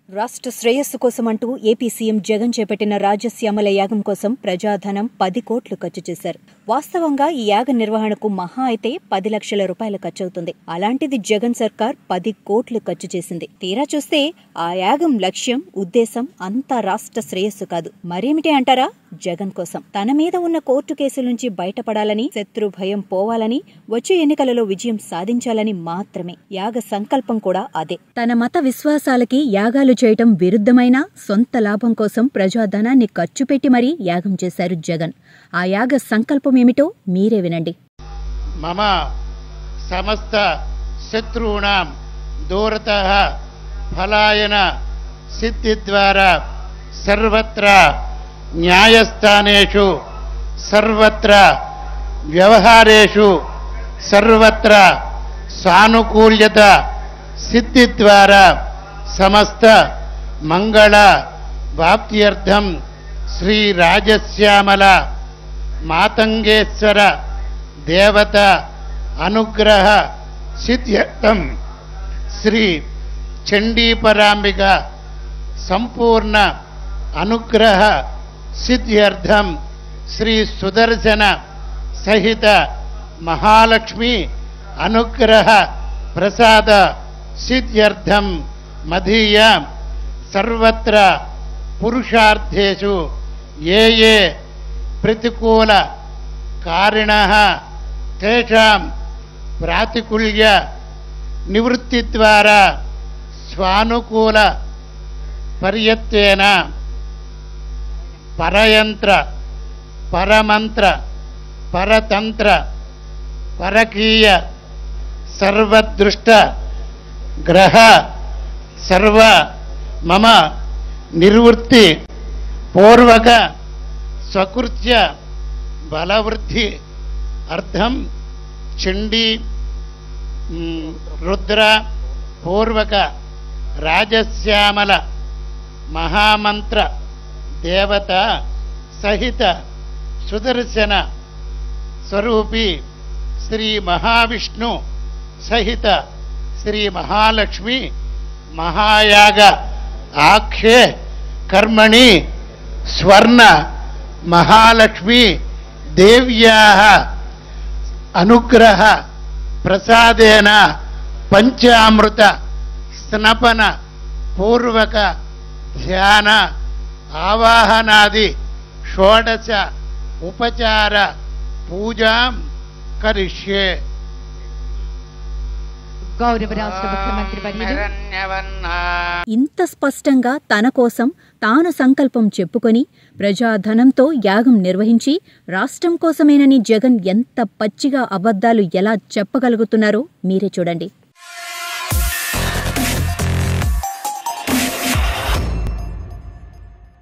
రాష్ట్ర శ్రేయస్సు కోసమంటూ AP CM Jagan చేపట్టిన రాజశ్యామల యాగం కోసం ప్రజాధనం పది కోట్లు ఖర్చు చేశారు వాస్తవంగా ఈ యాగ నిర్వహణకు మహా అయితే పది లక్షల రూపాయలు ఖర్చవుతుంది అలాంటిది జగన్ సర్కార్ పది కోట్లు ఖర్చు చేసింది తీరా చూస్తే ఆ యాగం లక్ష్యం ఉద్దేశం అంతా రాష్ట్ర శ్రేయస్సు కాదు మరేమిటి అంటారా జగన్ కోసం తన మీద ఉన్న కోర్టు కేసుల నుంచి బయటపడాలని శత్రు భయం పోవాలని వచ్చే ఎన్నికలలో విజయం సాధించాలని మాత్రమే యాగ సంకల్పం కూడా అదే తన మత విశ్వాసాలకి యాగాలు చేయటం విరుద్ధమైన సొంత లాభం కోసం ప్రజాధనాన్ని ఖర్చు పెట్టి మరీ యాగం చేశారు జగన్ ఆ యాగ సంకల్పం ఏమిటో మీరే వినండి మమ సమస్త శత్రూణాం దూరత ఫలాయన సిద్ధి ద్వారా సర్వత్ర న్యాయస్థానేషు సర్వత్ర వ్యవహారేషు సర్వత్ర సానుకూల్యత సిద్ధి ద్వారా సమస్త మంగళ వాప్త్యర్థం శ్రీ రాజశ్యామల మాతంగేశ్వర దేవత అనుగ్రహ సిద్ధ్యర్థం శ్రీ చండీపరాంబిక సంపూర్ణ అనుగ్రహ సిద్ధ్యర్థం శ్రీ సుదర్శన సహిత మహాలక్ష్మి అనుగ్రహ ప్రసాద సిద్ధ్యర్థం మదీయ సర్వత్ర పురుషార్థేషు ఏ ఏ ప్రతికూల కారిణ తేషాం ప్రాతికూల్య నివృత్తి ద్వారా స్వానుకూల పర్యత్తేన పరయంత్ర పరమంత్ర పరతంత్ర పరకీయ సర్వదృష్ట గ్రహ సర్వ మమ నిర్వృత్తి పూర్వక స్వకృత్య బలవృద్ధి అర్థం చండీ మ్, రుద్ర పూర్వక రాజశ్యామల మహామంత్ర దేవత సహిత సుదర్శన స్వరూపి శ్రీ మహావిష్ణు సహిత శ్రీ మహాలక్ష్మి మహాయాగ ఆఖ్యే కర్మణి స్వర్ణ మహాలక్ష్మి దేవ్యా అనుగ్రహ ప్రసాదేన పంచామృత స్నపన పూర్వక ధ్యాన ఆవాహనాది షోడశ ఉపచార పూజాం కరిష్యే గౌరవ రాష్ట్ర ముఖ్యమంత్రి వర్యులు ఇంత స్పష్టంగా తన కోసం తాను సంకల్పం చెప్పుకొని ప్రజాధనంతో యాగం నిర్వహించి రాష్ట్రం కోసమేనని జగన్ ఎంత పచ్చిగా అబద్ధాలు ఎలా చెప్పగలుగుతున్నారో మీరే చూడండి